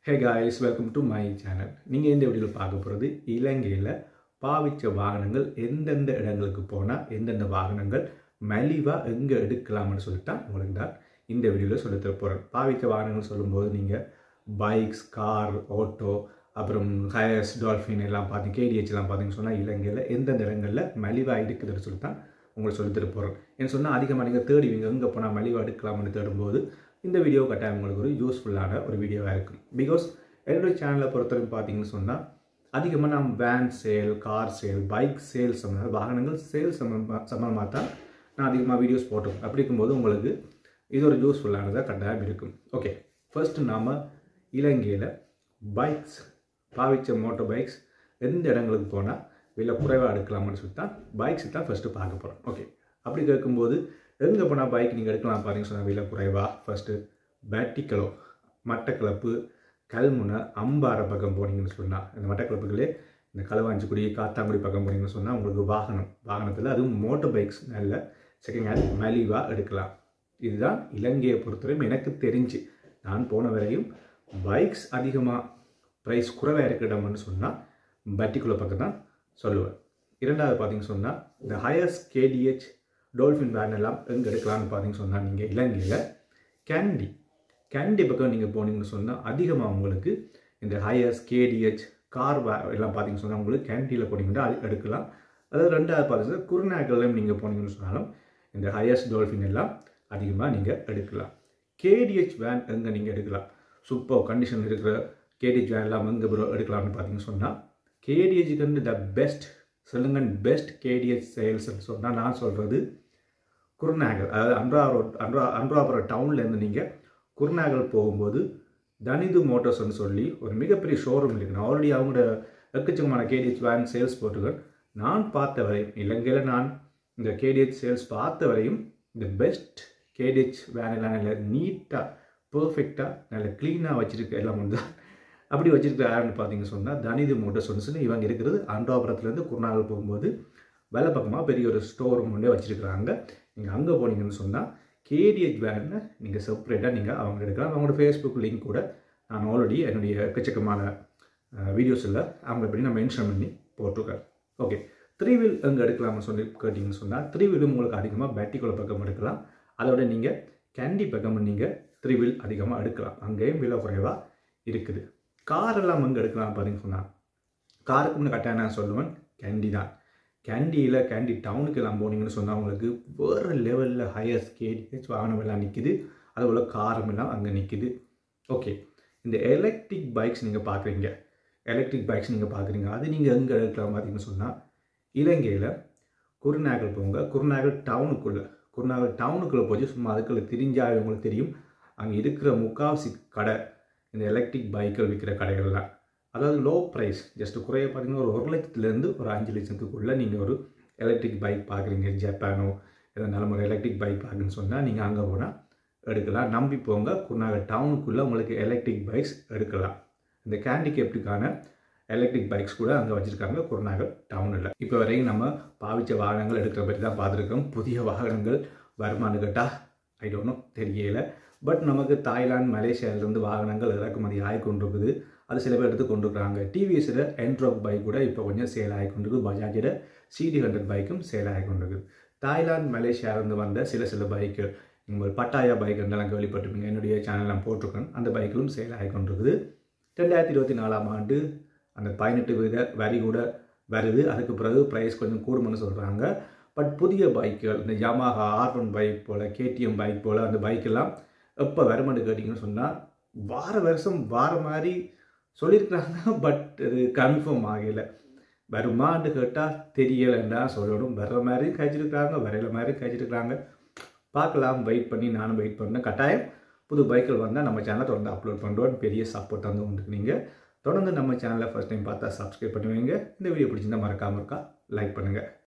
hey guys welcome to my channel நீங்கள் இந்த வீடியோவில் பார்க்க போகிறது இலங்கையில் பாவிச்ச வாகனங்கள் எந்தெந்த இடங்களுக்கு போனால் எந்தெந்த வாகனங்கள் மலிவாக எங்கே எடுக்கலாம்னு சொல்லிட்டு தான் உங்களுக்கு தான் இந்த வீடியோவில் சொல்லித்தர போகிறேன் பாவிச்ச வாகனங்கள் சொல்லும்போது நீங்கள் பைக்ஸ் கார் ஆட்டோ அப்புறம் ஹயர்ஸ் டால்ஃபின் எல்லாம் பார்த்தீங்க கேடிஹெச்லாம் பார்த்தீங்கன்னு சொன்னால் இலங்கையில் எந்தெந்த இடங்களில் மலிவாக இருக்குதுன்னு சொல்லி தான் உங்களுக்கு சொல்லித்தர போகிறேன் ஏன்னு சொன்னால் அதிகமாக நீங்கள் தேடுவீங்க எங்கே போனால் மலிவாக எடுக்கலாம்னு தேடும்போது இந்த வீடியோ கட்டாயம் உங்களுக்கு ஒரு யூஸ்ஃபுல்லான ஒரு வீடியோவாக இருக்கும் பிகாஸ் என்னுடைய சேனலை பொறுத்தவரைக்கும் பார்த்தீங்கன்னு சொன்னால் அதிகமாக நான் van sale car sale bike sale சம்மந்த வாகனங்கள் சேல் சம்மந்தமாக சம்மந்தமாக தான் நான் அதிகமாக வீடியோஸ் போட்டிருக்கேன் அப்படி இருக்கும்போது உங்களுக்கு இது ஒரு யூஸ்ஃபுல்லானதாக கட்டாயம் இருக்கும் ஓகே ஃபர்ஸ்ட் நாம் இலங்கையில் பைக்ஸ் பாவிச்ச மோட்டர் பைக்ஸ் எந்த இடங்களுக்கு போனால் விலை குறைவாக எடுக்கலாம்னு சொல்லி தான் பைக்ஸ் தான் ஃபஸ்ட்டு பார்க்க போகிறோம் ஓகே அப்படி கேட்கும்போது எங்கே போனால் பைக் நீங்கள் எடுக்கலாம் பாருங்க சொன்னால் விலை குறைவாக ஃபஸ்ட்டு பேட்டிக்கலோ மட்டக்களப்பு கல்முனை அம்பாறை பக்கம் போனீங்கன்னு சொன்னால் இந்த மட்டக்களப்புகளே இந்த களவாஞ்சிக்குடி காத்தாங்குடி பக்கம் போனீங்கன்னு சொன்னால் உங்களுக்கு வாகனம் வாகனத்தில் அதுவும் மோட்டர் பைக்ஸ் நல்ல செகண்ட் ஹேண்ட் மலிவாக எடுக்கலாம் இதுதான் இலங்கையை பொறுத்தவரையும் எனக்கு தெரிஞ்சு நான் போன வரையும் பைக்ஸ் அதிகமாக ப்ரைஸ் குறைவாக இருக்கிற இடம்னு சொன்னால் பட்டிக்குள்ள பக்கம் தான் சொல்லுவேன் இரண்டாவது பார்த்தீங்கன்னு சொன்னால் இந்த ஹயர்ஸ் கேடிஹெச் டோல்ஃபின் வேன் எல்லாம் எங்கே எடுக்கலாம்னு பார்த்தீங்கன்னு சொன்னால் நீங்கள் இலங்கையில் கேண்டி கேண்டி பக்கம் நீங்கள் போனீங்கன்னு சொன்னால் அதிகமாக உங்களுக்கு இந்த ஹயர்ஸ் கேடிஹெச் கார் வே எல்லாம் பார்த்தீங்கன்னு சொன்னால் உங்களுக்கு கேண்டியில் போனீங்கன்னா அது எடுக்கலாம் அதாவது ரெண்டாவது பார்த்தீங்கன்னா குருநாகல்லையும் நீங்கள் போனீங்கன்னு சொன்னாலும் இந்த ஹயர்ஸ் டோல்ஃபின் எல்லாம் அதிகமாக நீங்கள் எடுக்கலாம் கேடிஹெச் வேன் எங்கே நீங்கள் எடுக்கலாம் சூப்பர் கண்டிஷன் இருக்கிற கேடிஹெச் வேன் எல்லாம் எங்கே ப்ரோ எடுக்கலாம்னு பார்த்தீங்கன்னு சொன்னால் கேடிஹெச்சுக்கு வந்து த பெஸ்ட் சொல்லுங்க பெஸ்ட் கேடிஹெச் சேல்ஸ்ன்னு சொன்னால் நான் சொல்கிறது குருநாகல் அதாவது அன்ரா ரோட் அன்ரா அன்றாபுரம் டவுன்லேருந்து நீங்கள் குருநாகல் போகும்போது தனிது மோட்டர்ஸ்னு சொல்லி ஒரு மிகப்பெரிய ஷோரூம் இருக்குது நான் ஆல்ரெடி அவங்களோட எக்கச்சக்கமான கேடிஹெச் வேன் சேல்ஸ் போட்டிருக்கேன் நான் பார்த்த வரையும் இலங்கையில் நான் இந்த கேடிஹெச் சேல்ஸ் பார்த்த வரையும் இந்த பெஸ்ட் கேடிஹெச் வேன் எல்லாம் நல்ல நீட்டாக பர்ஃபெக்டாக நல்ல க்ளீனாக வச்சுருக்க எல்லாம் வந்து அப்படி வச்சுருக்க யாருன்னு பார்த்தீங்க சொன்னால் தனிது மோட்டர்ஸ் சொல்லி இவங்க இருக்கிறது அன்றாபுரத்துலேருந்து குருநாகல் போகும்போது வேலை பக்கமாக பெரிய ஒரு ஸ்டோர் ரூம் ஒன்றே வச்சுருக்குறாங்க நீங்கள் அங்கே போனீங்கன்னு சொன்னால் கேடிஹெச் வேனை நீங்கள் செப்பரேட்டாக நீங்கள் அவங்க எடுக்கலாம் அவங்களோட ஃபேஸ்புக் லிங்க் கூட நான் ஆல்ரெடி என்னுடைய எக்கச்சக்கமான வீடியோஸில் அவங்கள பற்றி நான் மென்ஷன் பண்ணி போட்டிருக்கேன் ஓகே த்ரீ வீல் எங்கே எடுக்கலாம்னு சொல்லி கேட்டிங்கன்னு சொன்னால் த்ரீ வீலும் உங்களுக்கு அதிகமாக பேட்டிக்குள்ள பக்கம் எடுக்கலாம் அதோட நீங்கள் கேண்டி பக்கம் நீங்கள் த்ரீ வீல் அதிகமாக எடுக்கலாம் அங்கேயும் விலை குறைவாக இருக்குது கார் எல்லாம் எங்கே எடுக்கலாம் பார்த்தீங்கன்னு சொன்னால் காருக்கு முன்னே கட்டாயம் நான் சொல்லுவேன் கேண்டி தான் கேண்டியில் கேண்டி டவுனுக்கு எல்லாம் போனீங்கன்னு சொன்னால் உங்களுக்கு வேறு லெவலில் ஹையர் கேடிஹெச் வாகனம் எல்லாம் நிற்கிது அதுபோல் காரம் எல்லாம் அங்கே நிற்கிது ஓகே இந்த எலக்ட்ரிக் பைக்ஸ் நீங்கள் பார்க்குறீங்க எலக்ட்ரிக் பைக்ஸ் நீங்கள் பார்க்குறீங்க அது நீங்கள் எங்கே எடுக்கலாம் பார்த்தீங்கன்னு சொன்னால் இலங்கையில் குருநாகல் போங்க குருநாகல் டவுனுக்குள்ளே குருநாகல் டவுனுக்குள்ளே போய் சும்மா அதுக்குள்ளே தெரிஞ்சால் உங்களுக்கு தெரியும் அங்கே இருக்கிற முக்காவாசி கடை இந்த எலக்ட்ரிக் பைக்கள் விற்கிற கடைகள்லாம் அதாவது லோ ப்ரைஸ் ஜஸ்ட் குறைய பார்த்தீங்கன்னா ஒரு ஒரு லட்சத்துலேருந்து ஒரு அஞ்சு லட்சத்துக்குள்ளே நீங்கள் ஒரு எலக்ட்ரிக் பைக் பார்க்குறீங்க ஜப்பானோ எதனாலும் ஒரு எலக்ட்ரிக் பைக் பார்க்குன்னு சொன்னால் நீங்கள் அங்கே போனால் எடுக்கலாம் நம்பி போங்க குருநாகல் டவுனுக்குள்ளே உங்களுக்கு எலக்ட்ரிக் பைக்ஸ் எடுக்கலாம் இந்த கேண்டிகேப்டுக்கான எலக்ட்ரிக் பைக்ஸ் கூட அங்கே வச்சுருக்காங்க குருநாகல் டவுனில் இப்போ வரையும் நம்ம பாவிச்ச வாகனங்கள் எடுக்கிற பற்றி தான் பார்த்துருக்கோம் புதிய வாகனங்கள் வருமானு கேட்டால் ஐ டோன்ட் நோ தெரியல பட் நமக்கு தாய்லாந்து மலேசியாவிலேருந்து வாகனங்கள் இறக்குமதி ஆகி கொண்டிருக்குது அது சில பேர் எடுத்து கொண்டிருக்கிறாங்க டிவிஎஸில் என்ட்ரோக் பைக் கூட இப்போ கொஞ்சம் சேல் ஆகி கொண்டிருக்கு பஜாஜில் சிடி ஹண்ட்ரட் பைக்கும் சேல் ஆகி கொண்டிருக்குது தாய்லாந்து மலேசியாவிலேருந்து வந்த சில சில பைக்கு உங்கள் பட்டாயா பைக் என்றெல்லாம் கேள்விப்பட்டிருப்பீங்க என்னுடைய சேனல்லாம் போட்டிருக்கேன் அந்த பைக்கிலும் சேல் ஆகி கொண்டிருக்குது ரெண்டாயிரத்தி இருபத்தி நாலாம் ஆண்டு அந்த பதினெட்டு வீத வரி கூட வருது அதுக்கு பிறகு ப்ரைஸ் கொஞ்சம் கூடும்னு சொல்கிறாங்க பட் புதிய பைக்குகள் இந்த யமாஹா ஆர் ஒன் பைக் போல் கேடிஎம் பைக் போல் அந்த பைக்கெல்லாம் எப்போ வருமானு கேட்டிங்கன்னு சொன்னால் வார வருஷம் வார மாதிரி சொல்லியிருக்கிறாங்க பட் அது கன்ஃபார்ம் ஆகலை வருமான்னு கேட்டால் தெரியலைன்னா சொல்லணும் வர்ற மாதிரி கழிச்சிருக்கிறாங்க வரையில மாதிரி கழிச்சிருக்கிறாங்க பார்க்கலாம் வெயிட் பண்ணி நானும் வெயிட் பண்ணேன் கட்டாயம் புது பைக்கில் வந்தால் நம்ம சேனலை தொடர்ந்து அப்லோட் பண்ணுறோம் பெரிய சப்போர்ட் வந்து உங்களுக்கு நீங்கள் தொடர்ந்து நம்ம சேனலை ஃபஸ்ட் டைம் பார்த்தா சப்ஸ்கிரைப் பண்ணுவீங்க இந்த வீடியோ பிடிச்சிருந்தா மறக்காமல் இருக்கா லைக் பண்ணுங்கள்